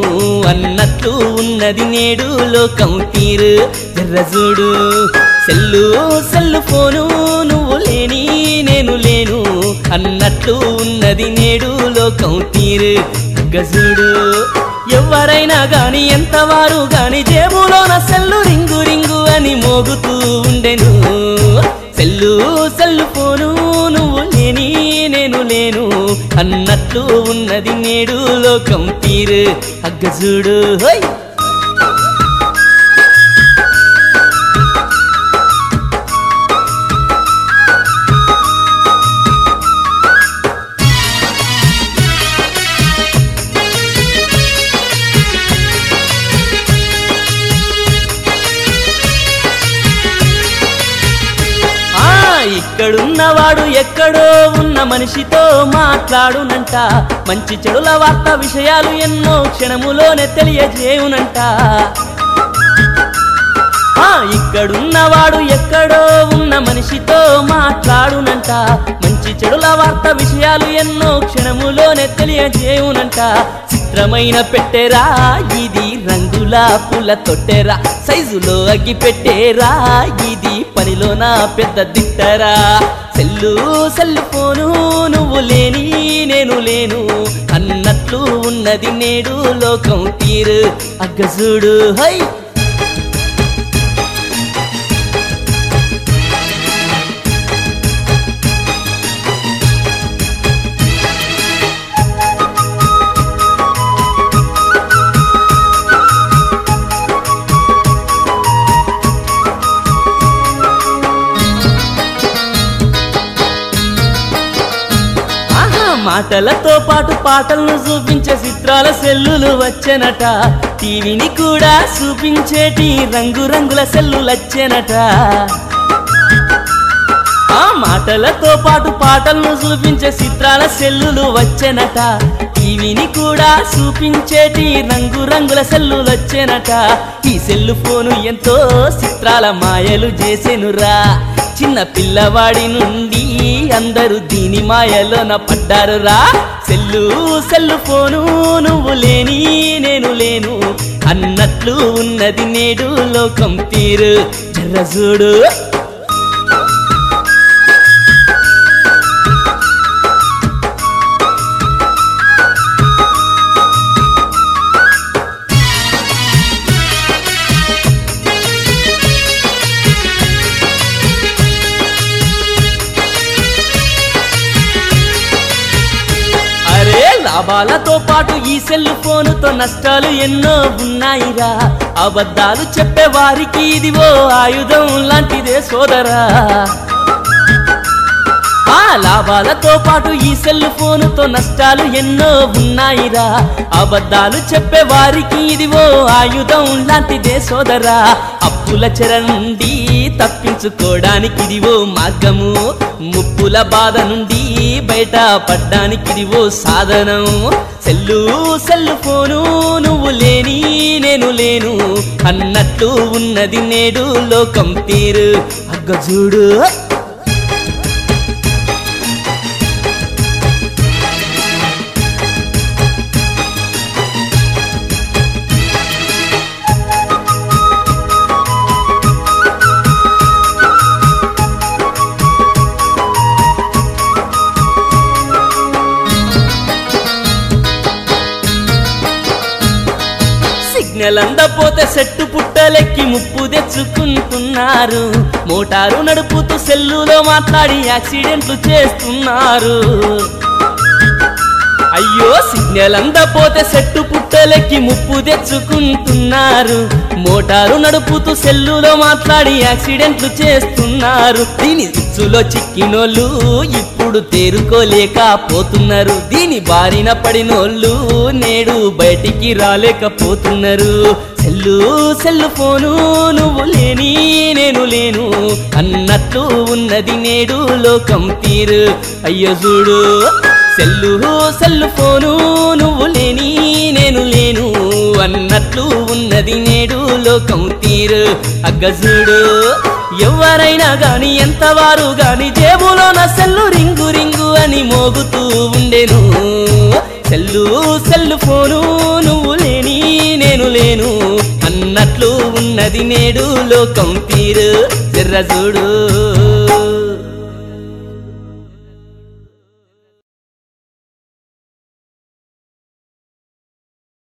అన్నట్లు ఉన్నది నేడు లోకం తీరు జర్రజూడు సెల్లు సెల్లు ఫోను నువ్వు లేని నేను లేను అన్నట్లు ఉన్నది నేడు లోకం తీరు గజుడు ఎవరైనా గాని ఎంతవారు గాని జేబులోన సెల్లు రింగు రింగు అని మోగుతూ ఉండెను సెల్లు సెల్లు ఫోను నువ్వు లేని నేను లేను అన్నట్లు ఉన్నది నేడు లోకం తీరు అగ్గజుడు హోయ్ ఆ ఇక్కడున్నవాడు ఎక్కడో ఉన్న మనిషితో మాట్లాడునంట మంచి చెడుల వార్త విషయాలు ఎన్నో క్షణములోనే తెలియజేయునంట ఆ ఇక్కడున్నవాడు ఎక్కడో ఉన్న మనిషితో మాట్లాడునంట మంచి చెడుల వార్త విషయాలు ఎన్నో క్షణములోనే తెలియజేయునంట చిత్రమైన పెట్టెరా ఇది రంగుల పూల తొట్టెరా సైజులో అగ్గి పెట్టేరా ఇది పనిలోన పెద్ద దిట్టరా సెల్లు సెల్లు ఫోను నువ్వు లేని నేను లేను అన్నట్లు ఉన్నది నేడు లోకం తీరు అగ్గజుడు హై ఆహా మాటలతో పాటు పాటలను చూపించే చిత్రాల సెల్లులు వచ్చెనట టీవీని కూడా చూపించేటి రంగురంగుల సెల్లులు వచ్చెనట ఆ మాటలతో పాటు పాటలను చూపించే చిత్రాల సెల్లులు వచ్చెనట టీవీని కూడా చూపించేటి రంగురంగుల సెల్లులు వచ్చెనట ఈ సెల్లు ఫోను ఎంతో చిత్రాల మాయలు చేసెనురా చిన్న పిల్లవాడి నుండి అందరూ దీని మాయలోన పడ్డారురా సెల్లు సెల్లు ఫోను నువ్వు లేని నేను లేను అన్నట్లు ఉన్నది నేడు లోకం తీరు జర్రజూడు అరే లాభాలతో పాటు ఈ సెల్ ఫోనుతో నష్టాలు ఎన్నో ఉన్నాయిరా అబద్ధాలు చెప్పే వారికి ఇదివో ఆయుధం లాంటిదే సోదరా ఆ లాభాలతో పాటు ఈ సెల్ ఫోనుతో నష్టాలు ఎన్నో ఉన్నాయిరా అబద్ధాలు చెప్పే వారికి ఇదివో ఆయుధం లాంటిదే సోదరా అప్పుల చెర నుండి తప్పించుకోవడానికి ఇదివో మార్గము ముప్పుల బాధ నుండి బయట పడ్డానికి ఇదివో సాధనం సెల్లు సెల్లు ఫోను నువ్వు లేని నేను లేను అన్నట్లు ఉన్నది నేడు లోకం తీరు అగ్గజూడు సిగ్నల్ అందపోతే సెట్టు పుట్టలెక్కి ముప్పు తెచ్చుకుంటున్నారు మోటారు నడుపుతూ సెల్లులో మాట్లాడి యాక్సిడెంట్లు చేస్తున్నారు అయ్యో సిగ్నల్ అందపోతే సెట్టు పుట్టలెక్కి ముప్పు తెచ్చుకుంటున్నారు మోటారు నడుపుతూ సెల్లులో మాట్లాడి యాక్సిడెంట్లు చేస్తున్నారు దీని ఇచ్చులో చిక్కినోళ్ళు ఇప్పుడు తేరుకోలేకపోతున్నారు దీని బారిన పడినోళ్ళు నేడు బయటికి రాలేకపోతున్నారు సెల్లు సెల్లు ఫోను నువ్వు లేని నేను లేను అన్నట్లు ఉన్నది నేడు లోకం తీరు అయ్యో చూడు సెల్లు సెల్లు ఫోను నువ్వు లేని నేను లేను అన్నట్లు ఉన్నది నేడు లోకం తీరు అగ్గజుడు ఎవరైనా గాని ఎంతవారు గాని జేబులోన సెల్లు రింగు రింగు అని మోగుతూ ఉండెను సెల్లు సెల్లు ఫోను నువ్వు లేని లేను అన్నట్లు ఉన్నది నేడు లోకం తీరు జర్ర చూడు